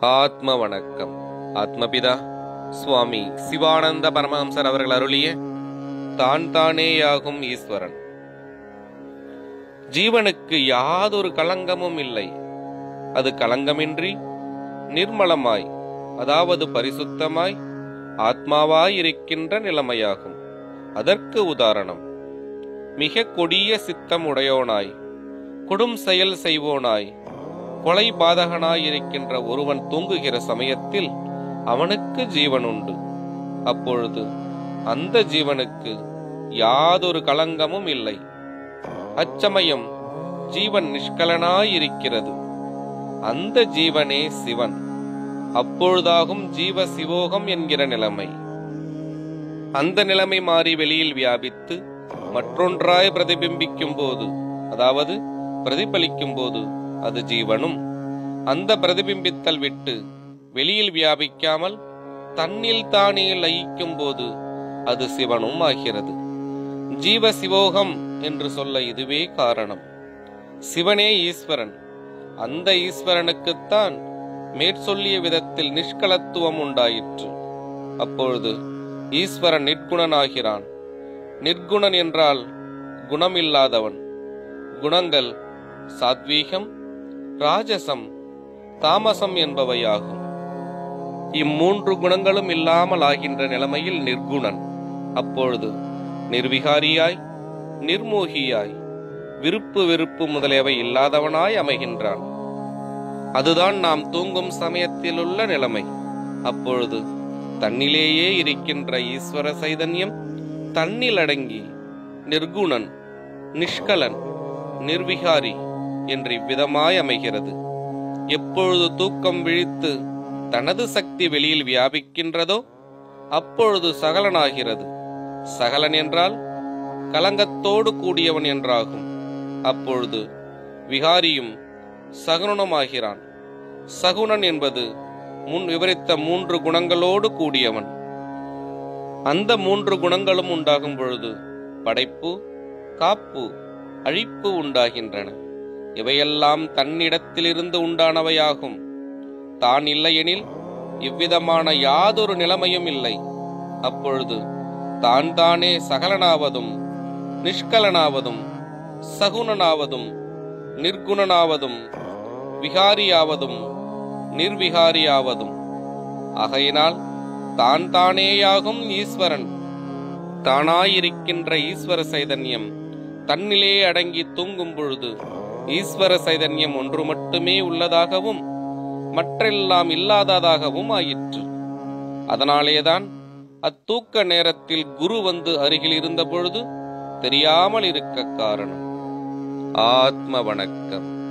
ஆத்ம வணக்கம் ஆத்மபிதா சுவாமி சிவானந்த பரமஹம்சர் அவர்கள் அருளிய தான் தானேயாகும் ஈஸ்வரன் ஜீவனுக்கு யாதொரு களங்கமும் இல்லை அது களங்கமின்றி நிர்மலமாய் அதாவது பரிசுத்தமாய் ஆத்மாவாய் இருக்கின்ற நிலைமையாகும் அதற்கு உதாரணம் மிக கொடிய சித்தம் உடையோனாய் கொடும் செயல் செய்வோனாய் கொலை பாதகனாய் இருக்கின்ற ஒருவன் தூங்குகிற சமயத்தில் அவனுக்கு ஜீவன் உண்டு அப்பொழுது அந்த ஜீவனுக்கு யாதொரு களங்கமும் இல்லை அச்சமயம் ஜீவன் நிஷ்கலனாய் இருக்கிறது அந்த ஜீவனே சிவன் அப்பொழுதாகும் ஜீவ சிவோகம் என்கிற நிலைமை அந்த நிலைமை மாறி வெளியில் வியாபித்து மற்றொன்றாய் பிரதிபிம்பிக்கும் போது அதாவது பிரதிபலிக்கும் போது அது ஜீவனும் அந்த பிரதிபிம்பித்தல் விட்டு வெளியில் வியாபிக்காமல் தன்னில் தானே லயிக்கும் போது அது சிவனும் ஆகிறது ஜீவ சிவோகம் என்று சொல்ல இதுவே காரணம் சிவனே ஈஸ்வரன் அந்த ஈஸ்வரனுக்குத்தான் மேற்சொல்லிய விதத்தில் நிஷ்கலத்துவம் உண்டாயிற்று அப்பொழுது ஈஸ்வரன் நிர்குணனாகிறான் நிர்குணன் என்றால் குணமில்லாதவன் குணங்கள் சாத்வீகம் ராஜசம் தாமசம் என்பவையாகும் இம்மூன்று குணங்களும் இல்லாமல் ஆகின்ற நிலைமையில் நிர்குணன் அப்பொழுது நிர்விகாரியாய் நிர்மோகியாய் விருப்பு வெறுப்பு முதலியவை இல்லாதவனாய் அமைகின்றான் அதுதான் நாம் தூங்கும் சமயத்திலுள்ள நிலைமை அப்பொழுது தன்னிலேயே இருக்கின்ற ஈஸ்வர சைதன்யம் தன்னில் அடங்கி நிர்குணன் நிஷ்கலன் நிர்விகாரி என்று இவ்விதமாய் அமைகிறது எப்பொழுது தூக்கம் விழித்து தனது சக்தி வெளியில் வியாபிக்கின்றதோ அப்பொழுது சகலனாகிறது சகலன் என்றால் கலங்கத்தோடு கூடியவன் என்றாகும் அப்பொழுது விகாரியும் சகுனமாகிறான் சகுனன் என்பது முன் விவரித்த மூன்று குணங்களோடு கூடியவன் அந்த மூன்று குணங்களும் உண்டாகும் பொழுது படைப்பு காப்பு அழிப்பு உண்டாகின்றன இவையெல்லாம் தன்னிடத்திலிருந்து உண்டானவையாகும் தான் இல்லையெனில் இவ்விதமான யாதொரு நிலைமையும் இல்லை அப்பொழுது தான் தானே சகலனாவதும் நிஷ்கலனாவதும் சகுனனாவதும் நிர்குணனாவதும் விகாரியாவதும் நிர்விகாரியாவதும் ஆகையினால் தான் தானேயாகும் ஈஸ்வரன் தானாயிருக்கின்ற ஈஸ்வர சைதன்யம் தன்னிலே அடங்கி தூங்கும் பொழுது ஈஸ்வர சைதன்யம் ஒன்று மட்டுமே உள்ளதாகவும் மற்றெல்லாம் இல்லாததாகவும் ஆயிற்று அதனாலேதான் அத்தூக்க நேரத்தில் குரு வந்து அருகில் இருந்த பொழுது தெரியாமல் இருக்க காரணம் ஆத்ம வணக்கம்